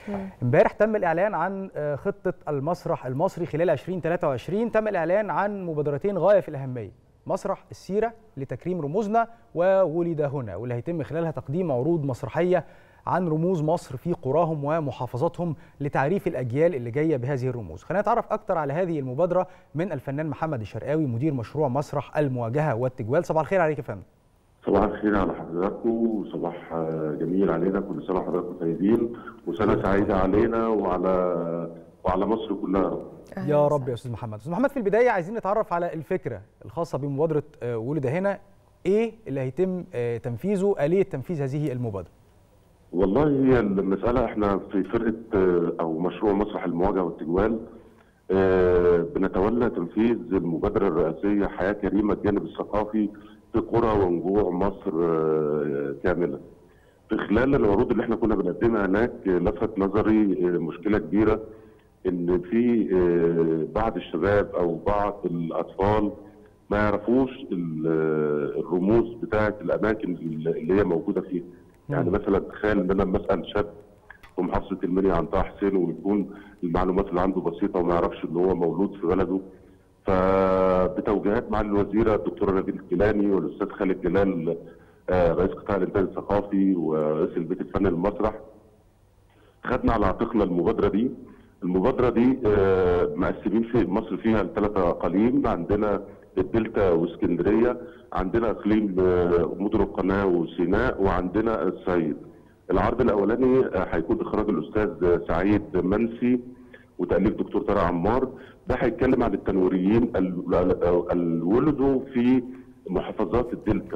امبارح تم الاعلان عن خطه المسرح المصري خلال 2023 تم الاعلان عن مبادرتين غايه في الاهميه مسرح السيره لتكريم رموزنا وولد هنا واللي هيتم خلالها تقديم عروض مسرحيه عن رموز مصر في قراهم ومحافظاتهم لتعريف الاجيال اللي جايه بهذه الرموز. خلينا نتعرف اكتر على هذه المبادره من الفنان محمد الشرقاوي مدير مشروع مسرح المواجهه والتجوال. صباح الخير عليك يا فندم. صباح الخير على حضراتكم وصباح جميل علينا كل سنه وحضراتكم طيبين وسنه سعيده علينا وعلى وعلى مصر كلها يا رب يا استاذ محمد. استاذ محمد في البدايه عايزين نتعرف على الفكره الخاصه بمبادره ولد هنا ايه اللي هيتم تنفيذه اليه تنفيذ هذه المبادره؟ والله هي المسألة احنا في فرقة أو مشروع مسرح المواجهة والتجوال بنتولى تنفيذ المبادرة الرئاسية حياة كريمة الجانب الثقافي في قرى ونجوع مصر كاملة. في خلال العروض اللي احنا كنا بنقدمها هناك لفت نظري مشكلة كبيرة إن في بعض الشباب أو بعض الأطفال ما يعرفوش الرموز بتاعة الأماكن اللي هي موجودة فيها. يعني مثلا تخيل ان انا مثلا شاب في محافظه المنيا عن طه حسين ويكون المعلومات اللي عنده بسيطه وما يعرفش ان هو مولود في بلده فبتوجيهات معالي الوزيره الدكتوره نبيل الكيلاني والاستاذ خالد جلال رئيس قطاع الانتاج الثقافي ورئيس البيت الفني للمسرح خدنا على عاتقنا المبادره دي المبادره دي مقسمين في مصر فيها لثلاث اقاليم عندنا الدلتا واسكندريه عندنا اقليم مدن القناه وسيناء وعندنا الصعيد. العرض الاولاني هيكون اخراج الاستاذ سعيد منسي وتاليف دكتور طارق عمار ده هيتكلم عن التنويريين اللي ولدوا في محافظات الدلتا.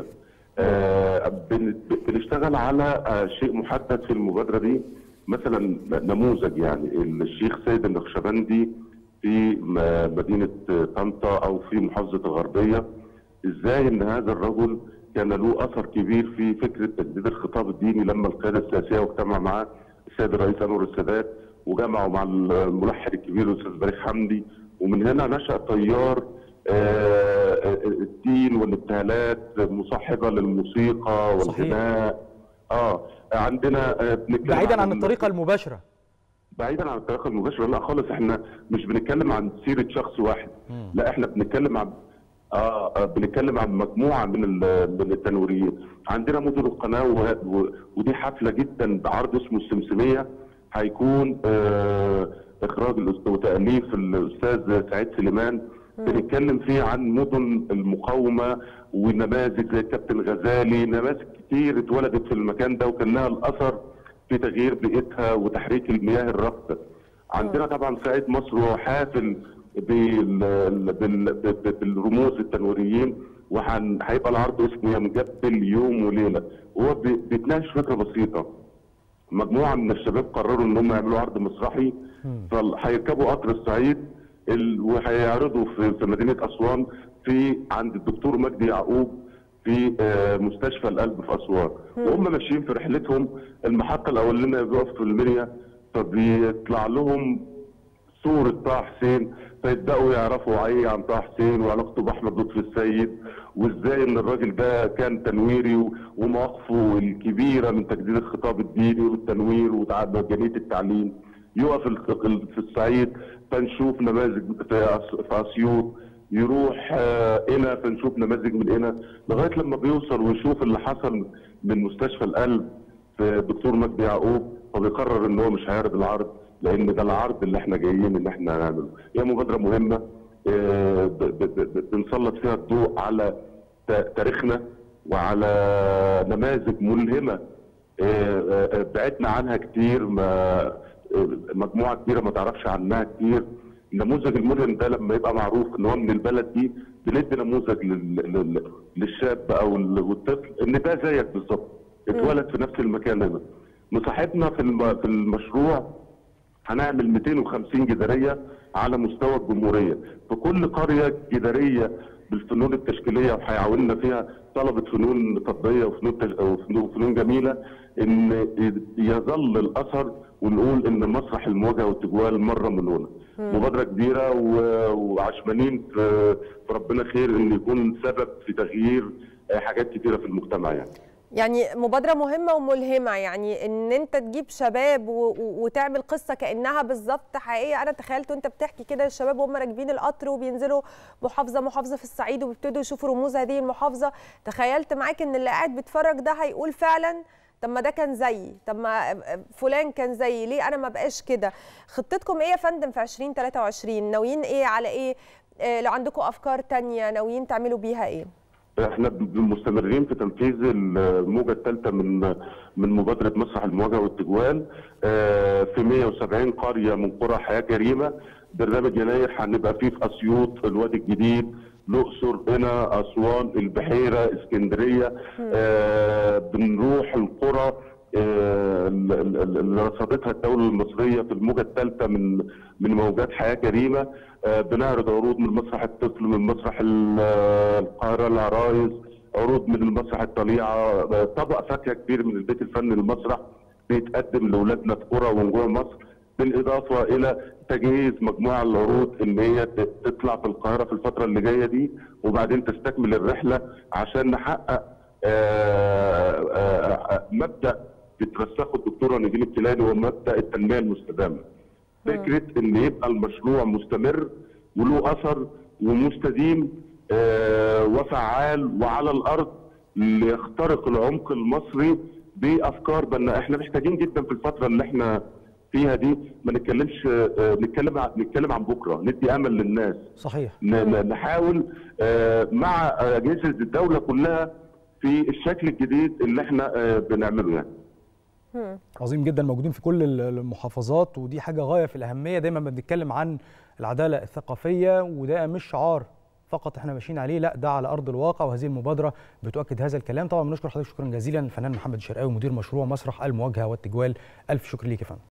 بنشتغل على شيء محدد في المبادره دي مثلا نموذج يعني الشيخ سيد النقشبندي في مدينه طنطا او في محافظه الغربيه ازاي ان هذا الرجل كان له اثر كبير في فكره تجديد الخطاب الديني لما القياده السياسيه واجتمع معاه السيد الرئيس انور السادات وجمعوا مع الملحن الكبير الاستاذ بليغ حمدي ومن هنا نشا تيار الدين والابتهالات مصاحبه للموسيقى والغناء اه عندنا بعيدا عن الطريقه المباشره بعيدا عن الطريقه المباشره لا خالص احنا مش بنتكلم عن سيره شخص واحد م. لا احنا بنتكلم عن آه بنتكلم عن مجموعه من من التنويريين عندنا مدن القناه ودي حفله جدا بعرض اسمه السمسميه هيكون آه اخراج وتاليف الاستاذ سعيد سليمان بنتكلم فيه عن مدن المقاومه ونماذج زي الكابتن غزالي نماذج كتير اتولدت في المكان ده وكان لها الاثر في تغيير بيئتها وتحريك المياه الراكده. عندنا طبعا صعيد مصر وهو حافل بالرموز التنويريين وهيبقى العرض اسمه يا مجبل يوم وليله وهو بيتناقش فكره بسيطه مجموعه من الشباب قرروا ان هم يعملوا عرض مسرحي فهيركبوا قطر الصعيد وهيعرضوا في, في مدينه اسوان في عند الدكتور مجدي يعقوب في مستشفى القلب في اسوان وهم ماشيين في رحلتهم المحطه الاولانيه بيقف في المنيا فبيطلع لهم صورة طه حسين فيبدأوا يعرفوا ايه عن طه حسين وعلاقته بأحمد لطفي السيد وازاي ان الراجل ده كان تنويري ومواقفه الكبيرة من تجديد الخطاب الديني والتنوير ومجانية التعليم يقف في الصعيد فنشوف نماذج في اسيوط يروح هنا فنشوف نماذج من هنا لغايه لما بيوصل ويشوف اللي حصل من مستشفى القلب في الدكتور مجدي يعقوب فبيقرر ان هو مش هيعرض العرض لان ده العرض اللي احنا جايين ان احنا نعمله هي مبادره مهمه بنسلط فيها الضوء على تاريخنا وعلى نماذج ملهمه بعدنا عنها كتير ما مجموعه كبيره ما تعرفش عنها كتير النموذج الملهم ده لما يبقى معروف ان هو من البلد دي بندي نموذج للشاب او الطفل ان ده زيك بالظبط اتولد في نفس المكان هنا مصاحبنا في في المشروع هنعمل 250 جداريه على مستوى الجمهوريه في كل قريه جداريه بالفنون التشكيليه وهيعاوننا فيها طلبه فنون تطبيقيه وفنون وفنون جميله ان يظل الاثر ونقول ان مسرح المواجهه والتجوال مره من هنا مبادره كبيره وعشمانين في ربنا خير ان يكون سبب في تغيير حاجات كتيره في المجتمع يعني يعني مبادرة مهمة وملهمة يعني ان انت تجيب شباب و... وتعمل قصة كأنها بالظبط حقيقية انا تخيلت وانت بتحكي كده الشباب وهم راكبين القطر وبينزلوا محافظة محافظة في الصعيد وبيبتدوا يشوفوا رموز هذه المحافظة تخيلت معاك ان اللي قاعد بيتفرج ده هيقول فعلا طب ما ده كان زيي طب ما فلان كان زيي ليه انا ما بقاش كده خطتكم ايه يا فندم في 2023 ناويين ايه على ايه آه لو عندكم افكار تانية ناويين تعملوا بيها ايه احنا مستمرين في تنفيذ الموجه الثالثه من من مبادره مسرح المواجهه والتجوال في 170 قريه من قرى حياه كريمه برنامج يناير هنبقى فيه في اسيوط الوادي الجديد الاقصر هنا اسوان البحيره اسكندريه آه بنروح القرى آه اللي رصدتها الدوله المصريه في الموجه الثالثه من من موجات حياه كريمه آه بنعرض عروض من مسرح الطفل من مسرح القاهره العرايس عروض من المسرح الطليعه طبق فاكهه كبير من البيت الفني المسرح بيتقدم لاولادنا في قرى ونجوع مصر بالاضافه الى تجهيز مجموعه العروض ان هي تطلع في القاهره في الفتره اللي جايه دي وبعدين تستكمل الرحله عشان نحقق آآ آآ مبدا بترسخه الدكتوره نجيل الكيلاني هو مبدا التنميه المستدامه. فكره ان يبقى المشروع مستمر وله اثر ومستديم وفعال وعلى الارض ليخترق العمق المصري بافكار بنا احنا محتاجين جدا في الفتره اللي احنا فيها دي ما نتكلمش نتكلم نتكلم عن بكره ندي امل للناس صحيح نحاول مع اجهزه الدوله كلها في الشكل الجديد اللي احنا بنعمله يعني عظيم جدا موجودين في كل المحافظات ودي حاجه غايه في الاهميه دايما بنتكلم عن العداله الثقافيه وده مش شعار فقط احنا ماشيين عليه لا ده على ارض الواقع وهذه المبادره بتؤكد هذا الكلام طبعا بنشكر حضرتك شكرا جزيلا الفنان محمد الشرقاوي مدير مشروع مسرح المواجهه والتجوال الف شكر ليك يا فندم